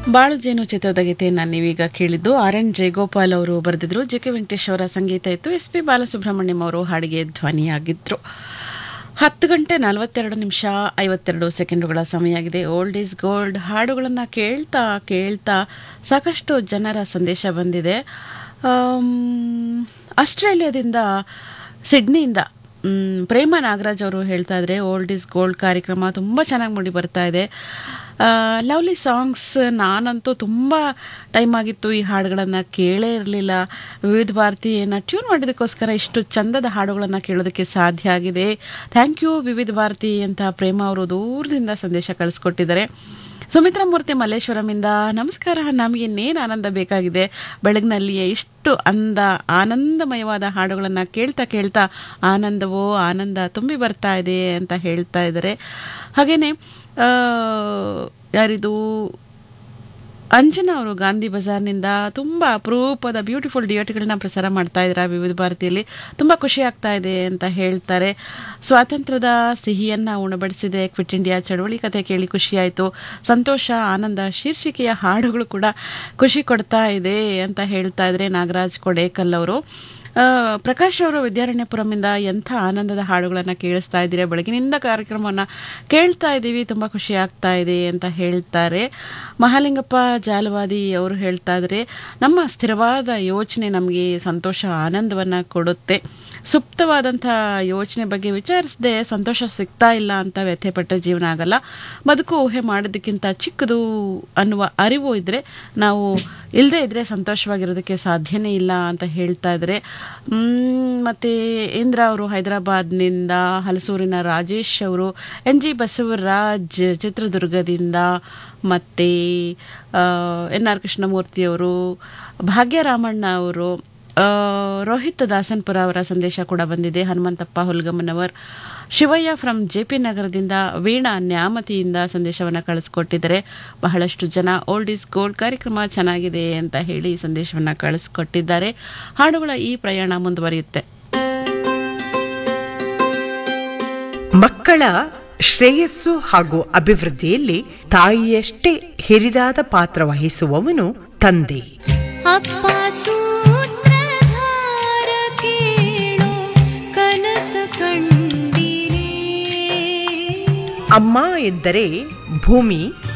ಬಾಳು ಜೇನು ಚಿತ್ರದ ಗೀತೆಯನ್ನು ನೀವೀಗ ಕೇಳಿದ್ದು ಆರ್ ಎನ್ ಜಯಗೋಪಾಲ್ ಅವರು ಬರೆದಿದ್ರು ಜೆ ಕೆ ವೆಂಕಟೇಶ್ ಅವರ ಸಂಗೀತ ಇತ್ತು ಎಸ್ ಪಿ ಬಾಲಸುಬ್ರಹ್ಮಣ್ಯಂ ಅವರು ಹಾಡಿಗೆ ಧ್ವನಿಯಾಗಿದ್ರು ಹತ್ತು ಗಂಟೆ ನಲವತ್ತೆರಡು ನಿಮಿಷ ಐವತ್ತೆರಡು ಸೆಕೆಂಡುಗಳ ಸಮಯ ಆಗಿದೆ ಓಲ್ಡ್ ಈಸ್ ಗೋಲ್ಡ್ ಹಾಡುಗಳನ್ನು ಕೇಳ್ತಾ ಕೇಳ್ತಾ ಸಾಕಷ್ಟು ಜನರ ಸಂದೇಶ ಬಂದಿದೆ ಆಮ್, ಆಸ್ಟ್ರೇಲಿಯಾದಿಂದ ಸಿಡ್ನಿಯಿಂದ ಮ್, ಪ್ರೇಮ ನಾಗರಾಜ್ ಅವರು ಹೇಳ್ತಾ ಇದ್ರೆ ಓಲ್ಡ್ ಈಸ್ ಗೋಲ್ಡ್ ಕಾರ್ಯಕ್ರಮ ತುಂಬ ಚೆನ್ನಾಗಿ ಮೂಡಿ ಬರ್ತಾ ಇದೆ ಲವ್ಲಿ ಸಾಂಗ್ಸ್ ನಾನಂತೂ ತುಂಬ ಟೈಮ್ ಆಗಿತ್ತು ಈ ಹಾಡುಗಳನ್ನು ಕೇಳೇ ಇರಲಿಲ್ಲ ವಿವಿಧ ಭಾರತಿಯನ್ನು ಟ್ಯೂನ್ ಮಾಡಿದ್ದಕ್ಕೋಸ್ಕರ ಇಷ್ಟು ಚಂದದ ಹಾಡುಗಳನ್ನು ಕೇಳೋದಕ್ಕೆ ಸಾಧ್ಯ ಆಗಿದೆ ಥ್ಯಾಂಕ್ ಯು ವಿವಿಧ ಭಾರತಿ ಅಂತ ಪ್ರೇಮ ಅವರು ದೂರದಿಂದ ಸಂದೇಶ ಕಳಿಸ್ಕೊಟ್ಟಿದ್ದಾರೆ ಸುಮಿತ್ರಾ ಮೂರ್ತಿ ಮಲ್ಲೇಶ್ವರಮಿಂದ ನಮಸ್ಕಾರ ನಮಗೆ ಇನ್ನೇನು ಆನಂದ ಬೇಕಾಗಿದೆ ಬೆಳಗಿನಲ್ಲಿಯೇ ಇಷ್ಟು ಅಂದ ಆನಂದಮಯವಾದ ಹಾಡುಗಳನ್ನು ಕೇಳ್ತಾ ಕೇಳ್ತಾ ಆನಂದವೋ ಆನಂದ ತುಂಬಿ ಬರ್ತಾ ಇದೆ ಅಂತ ಹೇಳ್ತಾ ಇದ್ದಾರೆ ಹಾಗೆಯೇ ಯಾರಿದು ಅಂಜನಾ ಅವರು ಗಾಂಧಿ ಬಜಾರ್ನಿಂದ ತುಂಬ ಅಪರೂಪದ ಬ್ಯೂಟಿಫುಲ್ ಡಿಯೋಟಿಗಳನ್ನ ಪ್ರಸಾರ ಮಾಡ್ತಾ ಇದ್ದಾರೆ ವಿವಿಧ ಭಾರತಿಯಲ್ಲಿ ತುಂಬ ಖುಷಿ ಆಗ್ತಾ ಇದೆ ಅಂತ ಹೇಳ್ತಾರೆ ಸ್ವಾತಂತ್ರ್ಯದ ಸಿಹಿಯನ್ನು ಉಣಬಡಿಸಿದೆ ಕ್ವಿಟ್ ಇಂಡಿಯಾ ಚಳವಳಿ ಕಥೆ ಕೇಳಿ ಖುಷಿಯಾಯಿತು ಸಂತೋಷ ಆನಂದ ಶೀರ್ಷಿಕೆಯ ಹಾಡುಗಳು ಕೂಡ ಖುಷಿ ಕೊಡ್ತಾ ಇದೆ ಅಂತ ಹೇಳ್ತಾ ಇದ್ದಾರೆ ನಾಗರಾಜ್ ಕೊಡೇಕಲ್ ಅವರು ಆ, ಪ್ರಕಾಶ್ ಅವರು ವಿದ್ಯಾರಣ್ಯಪುರಮಿಂದ ಎಂಥ ಆನಂದದ ಹಾಡುಗಳನ್ನು ಕೇಳಿಸ್ತಾ ಇದ್ದೀರಾ ಬೆಳಗಿನಿಂದ ಕಾರ್ಯಕ್ರಮವನ್ನು ಕೇಳ್ತಾ ಇದ್ದೀವಿ ತುಂಬ ಖುಷಿ ಆಗ್ತಾ ಇದೆ ಅಂತ ಹೇಳ್ತಾರೆ ಮಹಾಲಿಂಗಪ್ಪ ಜಾಲವಾದಿ ಅವರು ಹೇಳ್ತಾ ಇದ್ದಾರೆ ನಮ್ಮ ಸ್ಥಿರವಾದ ಯೋಚನೆ ನಮಗೆ ಸಂತೋಷ ಆನಂದವನ್ನು ಕೊಡುತ್ತೆ ಸುಪ್ತವಾದಂಥ ಯೋಚನೆ ಬಗ್ಗೆ ವಿಚಾರಿಸದೆ ಸಂತೋಷ ಸಿಗ್ತಾ ಇಲ್ಲ ಅಂತ ವ್ಯಥೆಪಟ್ಟ ಜೀವನ ಆಗಲ್ಲ ಬದುಕು ಊಹೆ ಮಾಡೋದಕ್ಕಿಂತ ಚಿಕ್ಕದು ಅನ್ನುವ ಅರಿವು ಇದ್ದರೆ ನಾವು ಇಲ್ಲದೇ ಇದ್ದರೆ ಸಂತೋಷವಾಗಿರೋದಕ್ಕೆ ಸಾಧ್ಯನೇ ಇಲ್ಲ ಅಂತ ಹೇಳ್ತಾ ಇದ್ದಾರೆ ಮತ್ತು ಇಂದ್ರ ಅವರು ಹೈದರಾಬಾದ್ನಿಂದ ಹಲಸೂರಿನ ರಾಜೇಶ್ ಅವರು ಎನ್ ಜಿ ಬಸವರಾಜ್ ಚಿತ್ರದುರ್ಗದಿಂದ ಮತ್ತು ಎನ್ ಆರ್ ಕೃಷ್ಣಮೂರ್ತಿಯವರು ಭಾಗ್ಯರಾಮಣ್ಣ ಅವರು ಆ, ರೋಹಿತ್ ದಾಸನ್ಪುರ ಅವರ ಸಂದೇಶ ಕೂಡ ಬಂದಿದೆ Hanumanthappa Hulgammanavar Shivayya from J P ನಗರದಿಂದ ವೀಣಾ ನ್ಯಾಮತಿಯಿಂದ ಸಂದೇಶವನ್ನು ಕಳಿಸ್ಕೊಟ್ಟಿದ್ದಾರೆ ಬಹಳಷ್ಟು ಜನ ಓಲ್ಡ್ ಈಸ್ ಗೋಲ್ಡ್ ಕಾರ್ಯಕ್ರಮ ಚೆನ್ನಾಗಿದೆ ಅಂತ ಹೇಳಿ ಸಂದೇಶವನ್ನು ಕಳಿಸ್ಕೊಟ್ಟಿದ್ದಾರೆ ಹಾಡುಗಳ ಈ ಪ್ರಯಾಣ ಮುಂದುವರಿಯುತ್ತೆ ಮಕ್ಕಳ ಶ್ರೇಯಸ್ಸು ಹಾಗೂ ಅಭಿವೃದ್ಧಿಯಲ್ಲಿ ತಾಯಿಯಷ್ಟೇ ಹಿರಿದಾದ ಪಾತ್ರ ವಹಿಸುವವನು ತಂದೆ ಅಪ್ಪ ಸೂತ್ರಧಾರ ಕೇಳು ಕನಸು ಕಂಡಿರಿ ಅಮ್ಮ ಎಂದರೆ ಭೂಮಿ